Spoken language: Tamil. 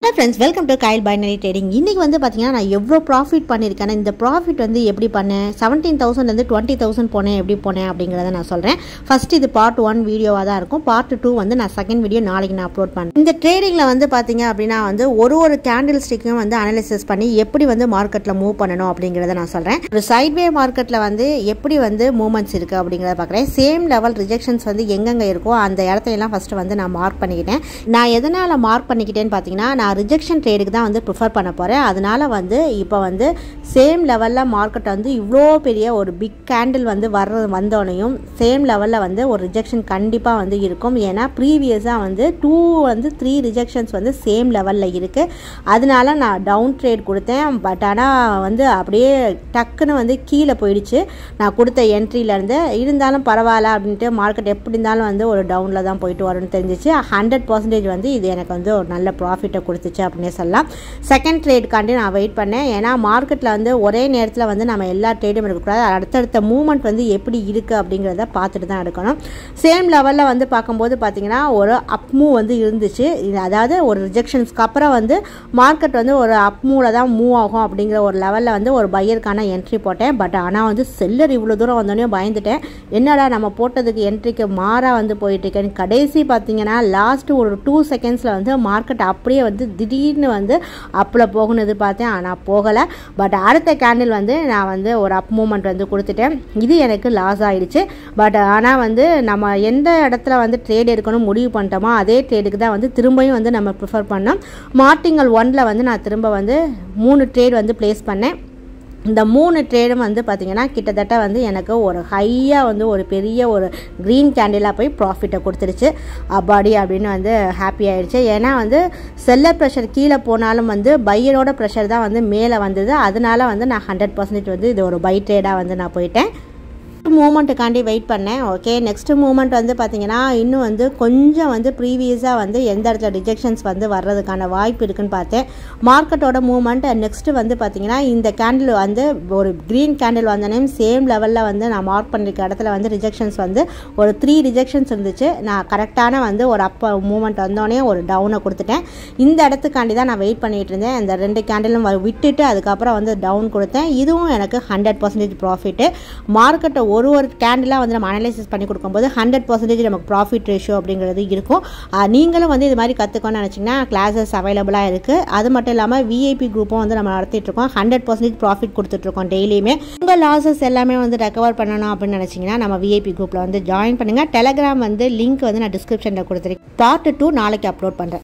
friends welcome to Kyle binary trading இன்றைக்கி வந்து பார்த்தீங்கன்னா நான் எவ்வளோ ப்ராஃபிட் பண்ணியிருக்கேன் இந்த ப்ராஃபிட் வந்து எப்படி பண்ணேன் செவன்டீன் தௌசண்ட்லேருந்து டுவெண்ட்டி தௌசண்ட் போனேன் எப்படி போனேன் அப்படிங்கிறத நான் சொல்கிறேன் ஃபர்ஸ்ட் இது பார்ட் ஒன் வீடியோவாக தான் இருக்கும் பார்ட் டூ வந்து நான் செகண்ட் வீடியோ நாளைக்கு நான் அப்லோட் பண்ணேன் இந்த ட்ரேடிங்கில் வந்து பார்த்தீங்க அப்படின்னா வந்து ஒரு ஒரு கேண்டில் ஸ்டிக்கையும் வந்து அனலிசிஸ் பண்ணி எப்படி வந்து மார்க்கெட்டில் மூவ் பண்ணணும் அப்படிங்கிறத நான் சொல்கிறேன் ஒரு சைட்வே மார்க்கெட்டில் வந்து எப்படி வந்து மூவ்மெண்ட்ஸ் இருக்குது அப்படிங்கிறத பார்க்குறேன் சேம் லெவல் ரிஜெக்ஷன்ஸ் வந்து எங்கெங்கே இருக்கோ அந்த இடத்தையெல்லாம் ஃபஸ்ட்டு வந்து நான் மார்க் பண்ணிக்கிட்டேன் நான் எதனால் மார்க் பண்ணிக்கிட்டேன்னு பார்த்தீங்கன்னா நான் ரிஜெக்ஷன் ட்ரேடுக்கு தான் வந்து ப்ரிஃபர் பண்ண போகிறேன் அதனால் வந்து இப்போ வந்து சேம் லெவலில் மார்க்கெட் வந்து இவ்வளோ பெரிய ஒரு பிக் கேண்டில் வந்து வர்ற வந்தோடனையும் சேம் லெவலில் வந்து ஒரு ரிஜெக்ஷன் கண்டிப்பாக வந்து இருக்கும் ஏன்னா ப்ரீவியஸாக வந்து டூ வந்து த்ரீ ரிஜெக்ஷன்ஸ் வந்து சேம் லெவலில் இருக்குது அதனால நான் டவுன் ட்ரேட் கொடுத்தேன் பட் ஆனால் வந்து அப்படியே டக்குன்னு வந்து கீழே போயிடுச்சு நான் கொடுத்த என்ட்ரியிலேருந்து இருந்தாலும் பரவாயில்ல அப்படின்ட்டு மார்க்கெட் எப்படி இருந்தாலும் வந்து ஒரு டவுனில் தான் போயிட்டு வரும்னு தெரிஞ்சிச்சு ஹண்ட்ரட் பர்சன்டேஜ் வந்து இது எனக்கு வந்து ஒரு நல்ல ப்ராஃபிட்டை கொடுத்துச்சு அப்படின்னே சொல்லலாம் செகண்ட் ட்ரேடுக்காண்டி நான் வெயிட் பண்ணேன் ஏன்னா மார்க்கெட்டில் வந்து ஒரே நேரத்தில் வந்து நம்ம எல்லா ட்ரேடும் எடுக்கக்கூடாது அடுத்தடுத்த மூவ்மெண்ட் வந்து எப்படி இருக்குது அப்படிங்கிறத பார்த்துட்டு தான் எடுக்கணும் சேம் லெவலில் வந்து பார்க்கும்போது பார்த்தீங்கன்னா ஒரு அப் மூவ் வந்து இருந்துச்சு இது அதாவது ஒரு ரிஜெக்ஷன்ஸ்க்கு அப்புறம் வந்து மார்க்கெட் வந்து ஒரு அப் மூவில் தான் மூவ் ஆகும் அப்படிங்கிற ஒரு லெவலில் வந்து ஒரு பையருக்கான என்ட்ரி போட்டேன் பட் ஆனால் வந்து செல்லர் இவ்வளோ தூரம் வந்தோடனே பயந்துட்டேன் என்னடா நம்ம போட்டதுக்கு என்ட்ரிக்கு மாறாக வந்து போயிட்டுருக்கேன் கடைசி பார்த்தீங்கன்னா லாஸ்ட் ஒரு டூ செகண்ட்ஸில் வந்து மார்க்கெட் அப்படியே வந்து திடீர்னு வந்து அப்பில் போகணும் எதிர்பார்த்தேன் ஆனால் போகலை பட் அடுத்த கேண்டில் வந்து நான் வந்து ஒரு அப் மூமெண்ட் வந்து கொடுத்துட்டேன் இது எனக்கு லாஸ் ஆயிடுச்சு பட் ஆனால் வந்து நம்ம எந்த இடத்துல வந்து ட்ரேட் எடுக்கணும் முடிவு பண்ணிட்டோமோ அதே ட்ரேடுக்கு தான் வந்து திரும்பியும் வந்து நம்ம ப்ரிஃபர் பண்ணோம் மார்டிங்கல் ஒனில் வந்து நான் திரும்ப வந்து மூணு ட்ரேட் வந்து ப்ளேஸ் பண்ணேன் இந்த மூணு ட்ரேடும் வந்து பார்த்திங்கன்னா கிட்டத்தட்ட வந்து எனக்கு ஒரு ஹையாக வந்து ஒரு பெரிய ஒரு க்ரீன் கேண்டிலாக போய் ப்ராஃபிட்டை கொடுத்துருச்சு அப்பாடி அப்படின்னு வந்து ஹாப்பி ஆயிடுச்சு ஏன்னா வந்து செல்லர் ப்ரெஷர் கீழே போனாலும் வந்து பையரோட ப்ரெஷர் தான் வந்து மேலே வந்தது அதனால வந்து நான் ஹண்ட்ரட் பர்சன்டேஜ் வந்து இது ஒரு பை ட்ரேடாக வந்து நான் போயிட்டேன் மூமெண்ட்டுக்காண்டி வெயிட் பண்ணேன் ஓகே நெக்ஸ்ட் மூமெண்ட் வந்து பார்த்தீங்கன்னா இன்னும் வந்து கொஞ்சம் வந்து ப்ரீவியஸாக வந்து எந்த இடத்துல ரிஜெக்ஷன்ஸ் வந்து வர்றதுக்கான வாய்ப்பு இருக்குன்னு பார்த்தேன் மார்க்கெட்டோட மூமெண்ட் நெக்ஸ்ட்டு வந்து பார்த்தீங்கன்னா இந்த கேண்டில் வந்து ஒரு க்ரீன் கேண்டில் வந்தோடனே சேம் லெவலில் வந்து நான் மார்க் பண்ணிருக்க இடத்துல வந்து ரிஜெக்ஷன்ஸ் வந்து ஒரு த்ரீ ரிஜெக்ஷன்ஸ் இருந்துச்சு நான் கரெக்டான வந்து ஒரு அப்போ மூமெண்ட் வந்தோடனே ஒரு டவுனை கொடுத்துட்டேன் இந்த இடத்துக்காண்டி தான் நான் வெயிட் பண்ணிகிட்டு இருந்தேன் இந்த ரெண்டு கேண்டிலும் விட்டுட்டு அதுக்கப்புறம் வந்து டவுன் கொடுத்தேன் இதுவும் எனக்கு ஹண்ட்ரட் பர்சன்டேஜ் ப்ராஃபிட்டு மார்க்கெட்டை ஒரு ஒரு கேண்டிலாக வந்து நம்ம அனலைசிஸ் பண்ணி கொடுக்கும்போது ஹண்ட்ரட் பர்சன்டேஜ் நமக்கு ப்ராஃபிட் ரேஷியோ அப்படிங்கிறது இருக்கும் நீங்களும் வந்து இது மாதிரி கற்றுக்கணும்னு நினச்சிங்கன்னா கிளாஸஸ் அவைலபிளாக இருக்குது அது மட்டும் இல்லாமல் விஐபி குரூப்பும் வந்து நம்ம நடத்திட்டு இருக்கோம் ஹண்ட்ரட் பர்சன்டேஜ் ப்ராஃபிட் கொடுத்துட்ருக்கோம் டெய்லியுமே உங்கள் லாஸஸ் எல்லாமே வந்து ரெக்கவர் பண்ணணும் அப்படின்னு நினச்சிங்கன்னா நம்ம விஐபி குரூப்பில் வந்து ஜாயின் பண்ணுங்கள் டெலகிராம் வந்து லிங்க் வந்து நான் டிஸ்கிரிப்ஷனில் கொடுத்துருக்கேன் பார்ட் டூ நாளைக்கு அப்லோட் பண்ணுறேன்